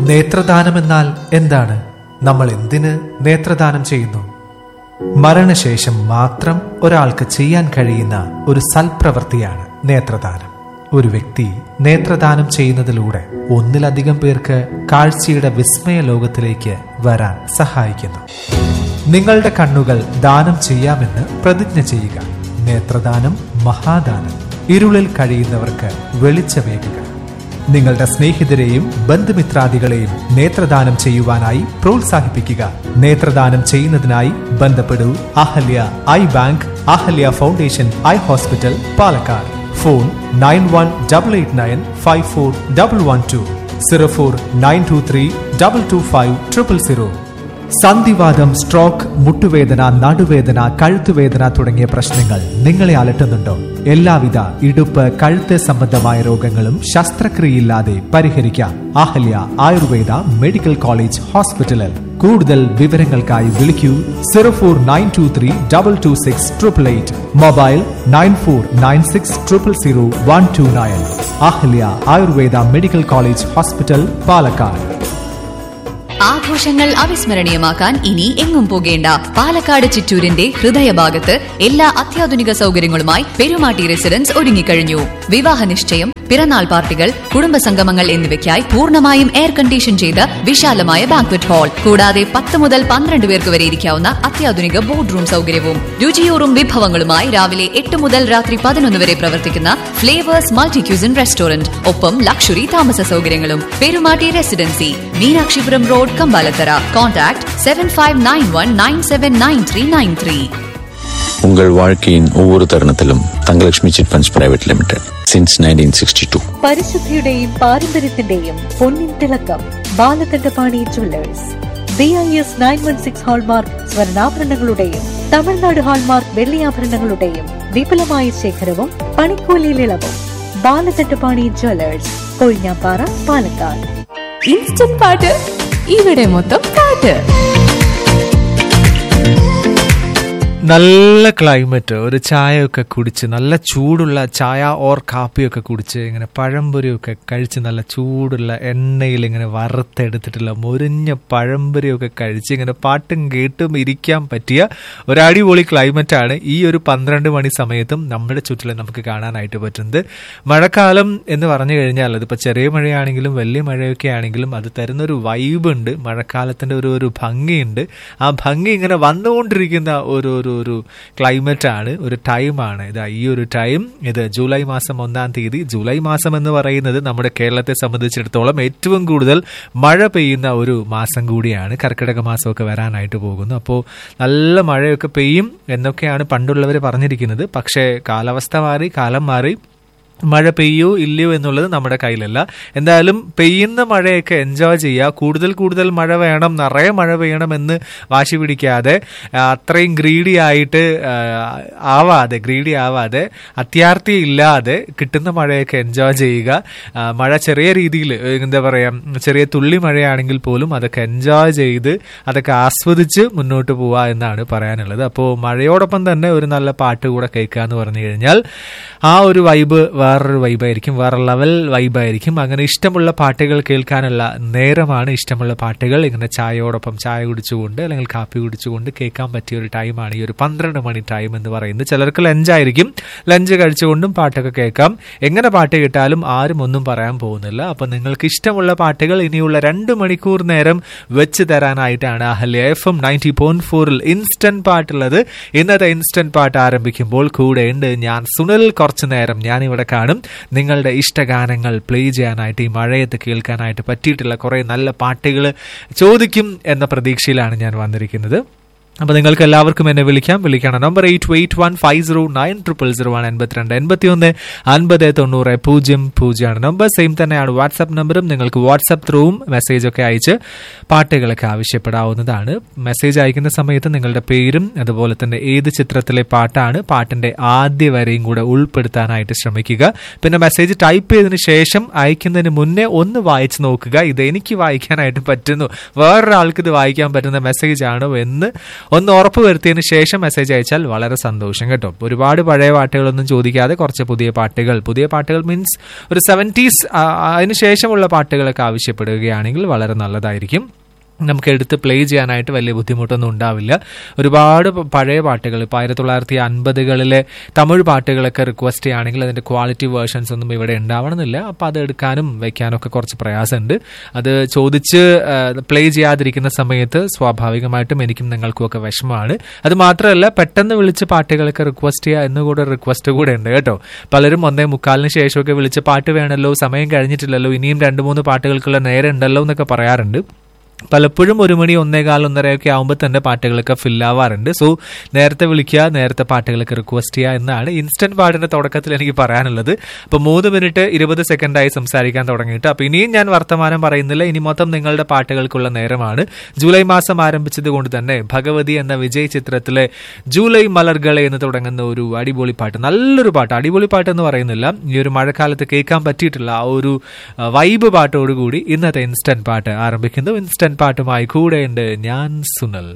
നേത്രദാനമെന്നാൽ എന്താണ് നമ്മൾ എന്തിന് നേത്രദാനം ചെയ്യുന്നു മരണശേഷം മാത്രം ഒരാൾക്ക് ചെയ്യാൻ കഴിയുന്ന ഒരു സൽപ്രവൃത്തിയാണ് നേത്രദാനം ഒരു വ്യക്തി നേത്രദാനം ചെയ്യുന്നതിലൂടെ ഒന്നിലധികം പേർക്ക് കാഴ്ചയുടെ വിസ്മയ ലോകത്തിലേക്ക് വരാൻ സഹായിക്കുന്നു നിങ്ങളുടെ കണ്ണുകൾ ദാനം ചെയ്യാമെന്ന് പ്രതിജ്ഞ ചെയ്യുക നേത്രദാനം മഹാദാനം ഇരുളിൽ കഴിയുന്നവർക്ക് വെളിച്ചമേകുക നിങ്ങളുടെ സ്നേഹിതരെയും ബന്ധുമിത്രാദികളെയും നേത്രദാനം ചെയ്യുവാനായി പ്രോത്സാഹിപ്പിക്കുക നേത്രദാനം ചെയ്യുന്നതിനായി ബന്ധപ്പെടൂ Ahalya eye bank Ahalya foundation eye hospital Palakkad phone nine one double eight nine five four double one two zero four nine two three double two five triple zero സന്ധിവാദം സ്ട്രോക്ക് മുട്ടുവേദന നടുവേദന കഴുത്തുവേദന തുടങ്ങിയ പ്രശ്നങ്ങൾ നിങ്ങളെ അലട്ടുന്നുണ്ടോ എല്ലാവിധ ഇടുപ്പ് കഴുത്ത് സംബന്ധമായ രോഗങ്ങളും ശസ്ത്രക്രിയയില്ലാതെ പരിഹരിക്കാം അഹല്യ ആയുർവേദ മെഡിക്കൽ കോളേജ് ഹോസ്പിറ്റലിൽ കൂടുതൽ വിവരങ്ങൾക്കായി വിളിക്കൂ zero four nine two three double two six triple eight mobile nine four nine six triple zero one two nine Ahalya Ayurveda medical college hospital Palakkad ആഘോഷങ്ങൾ അവിസ്മരണീയമാക്കാൻ ഇനി എങ്ങും പോകേണ്ട പാലക്കാട് ചിറ്റൂരിന്റെ ഹൃദയഭാഗത്ത് എല്ലാ അത്യാധുനിക സൗകര്യങ്ങളുമായി പെരുമാട്ടി റെസിഡൻസ് ഒരുങ്ങിക്കഴിഞ്ഞു വിവാഹ നിശ്ചയം പിറന്നാൾ പാർട്ടികൾ കുടുംബസംഗമങ്ങൾ എന്നിവയ്ക്കായി പൂർണ്ണമായും എയർ കണ്ടീഷൻ ചെയ്ത വിശാലമായ ബാങ്ക്വറ്റ് ഹാൾ കൂടാതെ പത്ത് മുതൽ പന്ത്രണ്ട് പേർക്ക് വരെ ഇരിക്കാവുന്ന അത്യാധുനിക ബോർഡ് റൂം സൗകര്യവും രുചിയൂറും വിഭവങ്ങളുമായി രാവിലെ എട്ട് മുതൽ രാത്രി പതിനൊന്ന് വരെ പ്രവർത്തിക്കുന്ന ഫ്ലേവേഴ്സ് മൾട്ടി ക്യൂസിൻ റെസ്റ്റോറന്റ് ഒപ്പം ലക്ഷറി താമസ സൗകര്യങ്ങളും Perumatti residency Meenakshipuram road Kambalathara contact seven five nine one nine seven nine three nine three உங்கள் வாழ்க்கையின் ஒவ்வொரு தருணத்திலும் Thangalakshmi chit funds private limited since nineteen sixty two പരിശുദ്ധിയുടെയും പാരമ്പര്യത്തിന്റെയും പൊന്നിൻ തിളക്കം Balakandapani jewellers B I S nine one six hallmark സ്വർണ്ണാഭരണങ്ങളുടെയും തമിഴ്നാട് ഹാൾമാർക്ക് വെള്ളിയാഭരണങ്ങളുടെയും വിപുലമായ ശേഖരവും പണിക്കൂലിയിൽ ഇളവും ബാലകണ്ഠപാണി ജുവല്ലേഴ്സ് കൊഴിഞ്ഞാപ്പാറ പാലക്കാട് ഇൻസ്റ്റന്റ് പാട്ട് ഇവിടെ മൊത്തം പാട്ട് നല്ല ക്ലൈമറ്റ് ഒരു ചായയൊക്കെ കുടിച്ച് നല്ല ചൂടുള്ള ചായ ഓർ കാപ്പിയൊക്കെ കുടിച്ച് ഇങ്ങനെ പഴംപൊരിയൊക്കെ കഴിച്ച് നല്ല ചൂടുള്ള എണ്ണയിൽ ഇങ്ങനെ വറുത്തെടുത്തിട്ടുള്ള മുരിഞ്ഞ പഴംപൊരിയൊക്കെ കഴിച്ച് ഇങ്ങനെ പാട്ടും കേട്ടും ഇരിക്കാൻ പറ്റിയ ഒരു അടിപൊളി ക്ലൈമറ്റാണ് ഈ ഒരു പന്ത്രണ്ട് മണി സമയത്തും നമ്മുടെ ചുറ്റിലും നമുക്ക് കാണാനായിട്ട് പറ്റുന്നത് മഴക്കാലം എന്ന് പറഞ്ഞു കഴിഞ്ഞാൽ അതിപ്പോൾ ചെറിയ മഴയാണെങ്കിലും വലിയ മഴയൊക്കെ ആണെങ്കിലും അത് തരുന്നൊരു വൈബ് ഉണ്ട് മഴക്കാലത്തിൻ്റെ ഒരു ഒരു ഭംഗിയുണ്ട് ആ ഭംഗി ഇങ്ങനെ വന്നുകൊണ്ടിരിക്കുന്ന ഒരു ഒരു ഒരു ക്ലൈമറ്റ് ആണ് ഒരു ടൈമാണ് ഇത് ഈ ഒരു ടൈം ഇത് ജൂലൈ മാസം ഒന്നാം തീയതി ജൂലൈ മാസം എന്ന് പറയുന്നത് നമ്മുടെ കേരളത്തെ സംബന്ധിച്ചിടത്തോളം ഏറ്റവും കൂടുതൽ മഴ പെയ്യുന്ന ഒരു മാസം കൂടിയാണ് കർക്കിടക മാസമൊക്കെ വരാനായിട്ട് പോകുന്നു അപ്പോൾ നല്ല മഴയൊക്കെ പെയ്യും എന്നൊക്കെയാണ് പണ്ടുള്ളവർ പറഞ്ഞിരിക്കുന്നത് പക്ഷേ കാലാവസ്ഥ മാറി കാലം മാറി മഴ പെയ്യോ ഇല്ലയോ എന്നുള്ളത് നമ്മുടെ കയ്യിലല്ല എന്തായാലും പെയ്യുന്ന മഴയൊക്കെ എൻജോയ് ചെയ്യുക കൂടുതൽ കൂടുതൽ മഴ വേണം നിറയെ മഴ പെയ്യണം എന്ന് വാശി പിടിക്കാതെ ആ, അത്രയും ഗ്രീഡി ആയിട്ട് ആ, ആവാതെ ഗ്രീഡി ആവാതെ അത്യാർത്ഥി ഇല്ലാതെ കിട്ടുന്ന മഴയൊക്കെ എൻജോയ് ചെയ്യുക ആ, മഴ ചെറിയ രീതിയിൽ എന്താ പറയുക ചെറിയ തുള്ളി മഴയാണെങ്കിൽ പോലും അതൊക്കെ എൻജോയ് ചെയ്ത് അതൊക്കെ ആസ്വദിച്ച് മുന്നോട്ട് പോവുക എന്നാണ് പറയാനുള്ളത് അപ്പോൾ മഴയോടൊപ്പം തന്നെ ഒരു നല്ല പാട്ട് കൂടെ കേൾക്കുക എന്ന് പറഞ്ഞു കഴിഞ്ഞാൽ ആ ഒരു വൈബ് വേറൊരു വൈബായിരിക്കും വേറെ ലെവൽ വൈബായിരിക്കും അങ്ങനെ ഇഷ്ടമുള്ള പാട്ടുകൾ കേൾക്കാനുള്ള നേരമാണ് ഇഷ്ടമുള്ള പാട്ടുകൾ ഇങ്ങനെ ചായയോടൊപ്പം ചായ കുടിച്ചുകൊണ്ട് അല്ലെങ്കിൽ കാപ്പി കുടിച്ചുകൊണ്ട് കേൾക്കാൻ പറ്റിയ ഒരു ടൈമാണ് ഈ ഒരു പന്ത്രണ്ട് മണി ടൈം എന്ന് പറയുന്നത് ചിലർക്ക് ലഞ്ചായിരിക്കും ലഞ്ച് കഴിച്ചുകൊണ്ടും പാട്ടൊക്കെ കേൾക്കാം എങ്ങനെ പാട്ട് കേട്ടാലും ആരും ഒന്നും പറയാൻ പോകുന്നില്ല അപ്പം നിങ്ങൾക്ക് ഇഷ്ടമുള്ള പാട്ടുകൾ ഇനിയുള്ള രണ്ട് മണിക്കൂർ നേരം വെച്ച് തരാനായിട്ടാണ് Ahalya F M ninety point ഫോറിൽ ഇൻസ്റ്റന്റ് പാട്ടുള്ളത് ഇന്നത്തെ ഇൻസ്റ്റന്റ് പാട്ട് ആരംഭിക്കുമ്പോൾ കൂടെ ഉണ്ട് ഞാൻ സുനിൽ കുറച്ചു നേരം ഞാൻ ഇവിടെ കാണും നിങ്ങളുടെ ഇഷ്ടഗാനങ്ങൾ പ്ലേ ചെയ്യാനായിട്ട് ഈ മഴയത്ത് കേൾക്കാനായിട്ട് പറ്റിയിട്ടുള്ള കുറേ നല്ല പാട്ടുകൾ ചോദിക്കും എന്ന പ്രതീക്ഷയിലാണ് ഞാൻ വന്നിരിക്കുന്നത് അപ്പോൾ നിങ്ങൾക്ക് എല്ലാവർക്കും എന്നെ വിളിക്കാം വിളിക്കണം number eight eight one five zero nine triple zero ആണ് എൺപത്തിരണ്ട് എൺപത്തി ഒന്ന് അൻപത് തൊണ്ണൂറ് പൂജ്യം പൂജ്യമാണ് നമ്പർ സെയിം തന്നെയാണ് വാട്സാപ്പ് നമ്പറും നിങ്ങൾക്ക് വാട്സാപ്പ് ത്രൂവും മെസ്സേജ് ഒക്കെ അയച്ച് പാട്ടുകളൊക്കെ ആവശ്യപ്പെടാവുന്നതാണ് മെസ്സേജ് അയക്കുന്ന സമയത്ത് നിങ്ങളുടെ പേരും അതുപോലെ തന്നെ ഏത് ചിത്രത്തിലെ പാട്ടാണ് പാട്ടിന്റെ ആദ്യ വരെയും കൂടെ ഉൾപ്പെടുത്താനായിട്ട് ശ്രമിക്കുക പിന്നെ മെസ്സേജ് ടൈപ്പ് ചെയ്തതിന് ശേഷം അയക്കുന്നതിന് മുന്നേ ഒന്ന് വായിച്ചു നോക്കുക ഇത് എനിക്ക് വായിക്കാനായിട്ട് പറ്റുന്നു വേറൊരാൾക്ക് ഇത് വായിക്കാൻ പറ്റുന്ന മെസ്സേജ് ആണോ എന്ന് ഒന്ന് ഉറപ്പ് വരുത്തിയതിന് ശേഷം മെസ്സേജ് അയച്ചാൽ വളരെ സന്തോഷം കേട്ടോ ഒരുപാട് പഴയ പാട്ടുകളൊന്നും ചോദിക്കാതെ കുറച്ച് പുതിയ പാട്ടുകൾ പുതിയ പാട്ടുകൾ മീൻസ് ഒരു സെവൻറ്റീസ് അതിന് ശേഷമുള്ള പാട്ടുകളൊക്കെ ആവശ്യപ്പെടുകയാണെങ്കിൽ വളരെ നല്ലതായിരിക്കും നമുക്ക് എടുത്ത് പ്ലേ ചെയ്യാനായിട്ട് വലിയ ബുദ്ധിമുട്ടൊന്നും ഉണ്ടാവില്ല ഒരുപാട് പ- പഴയ പാട്ടുകൾ ഇപ്പോൾ ആയിരത്തി തൊള്ളായിരത്തി അൻപതുകളിലെ തമിഴ് പാട്ടുകളൊക്കെ റിക്വസ്റ്റ് ചെയ്യുകയാണെങ്കിൽ അതിൻ്റെ ക്വാളിറ്റി വേർഷൻസ് ഒന്നും ഇവിടെ ഉണ്ടാവണമെന്നില്ല അപ്പോൾ അത് എടുക്കാനും വെക്കാനും ഒക്കെ കുറച്ച് പ്രയാസമുണ്ട് അത് ചോദിച്ച് പ്ലേ ചെയ്യാതിരിക്കുന്ന സമയത്ത് സ്വാഭാവികമായിട്ടും എനിക്കും നിങ്ങൾക്കും ഒക്കെ വിഷമമാണ് അത് മാത്രമല്ല പെട്ടെന്ന് വിളിച്ച് പാട്ടുകളൊക്കെ റിക്വസ്റ്റ് ചെയ്യുക എന്നുകൂടെ റിക്വസ്റ്റ് കൂടെ ഉണ്ട് കേട്ടോ പലരും ഒന്നേ മുക്കാലിന് ശേഷമൊക്കെ വിളിച്ച് പാട്ട് വേണമല്ലോ സമയം കഴിഞ്ഞിട്ടില്ലല്ലോ ഇനിയും രണ്ട് മൂന്ന് പാട്ടുകൾക്കുള്ള നേരം ഉണ്ടല്ലോ എന്നൊക്കെ പറയാറുണ്ട് പലപ്പോഴും ഒരു മണി ഒന്നേകാൽ ഒന്നരയൊക്കെ ആകുമ്പോൾ തന്നെ പാട്ടുകളൊക്കെ ഫില്ലാവാറുണ്ട് സോ നേരത്തെ വിളിക്കുക നേരത്തെ പാട്ടുകളൊക്കെ റിക്വസ്റ്റ് ചെയ്യുക എന്നാണ് ഇൻസ്റ്റന്റ് പാട്ടിന്റെ തുടക്കത്തിൽ എനിക്ക് പറയാനുള്ളത് അപ്പോൾ മൂന്ന് മിനിറ്റ് ഇരുപത് സെക്കൻഡായി സംസാരിക്കാൻ തുടങ്ങിയിട്ട് അപ്പോൾ ഇനിയും ഞാൻ വർത്തമാനം പറയുന്നില്ല ഇനി മൊത്തം നിങ്ങളുടെ പാട്ടുകൾക്കുള്ള നേരമാണ് ജൂലൈ മാസം ആരംഭിച്ചത് കൊണ്ട് തന്നെ ഭഗവതി എന്ന വിജയ് ചിത്രത്തിലെ ജൂലൈ മലർകളെ എന്ന് തുടങ്ങുന്ന ഒരു അടിപൊളി പാട്ട് നല്ലൊരു പാട്ട് അടിപൊളി പാട്ട് എന്ന് പറയുന്നില്ല ഈ ഒരു മഴക്കാലത്ത് കേൾക്കാൻ പറ്റിയിട്ടുള്ള ആ ഒരു വൈബ് പാട്ടോടുകൂടി ഇന്നത്തെ ഇൻസ്റ്റന്റ് പാട്ട് ആരംഭിക്കുന്നു ഇൻസ്റ്റന്റ് പാട്ടുമായി കൂടെയുണ്ട് ഞാൻ സുനൽ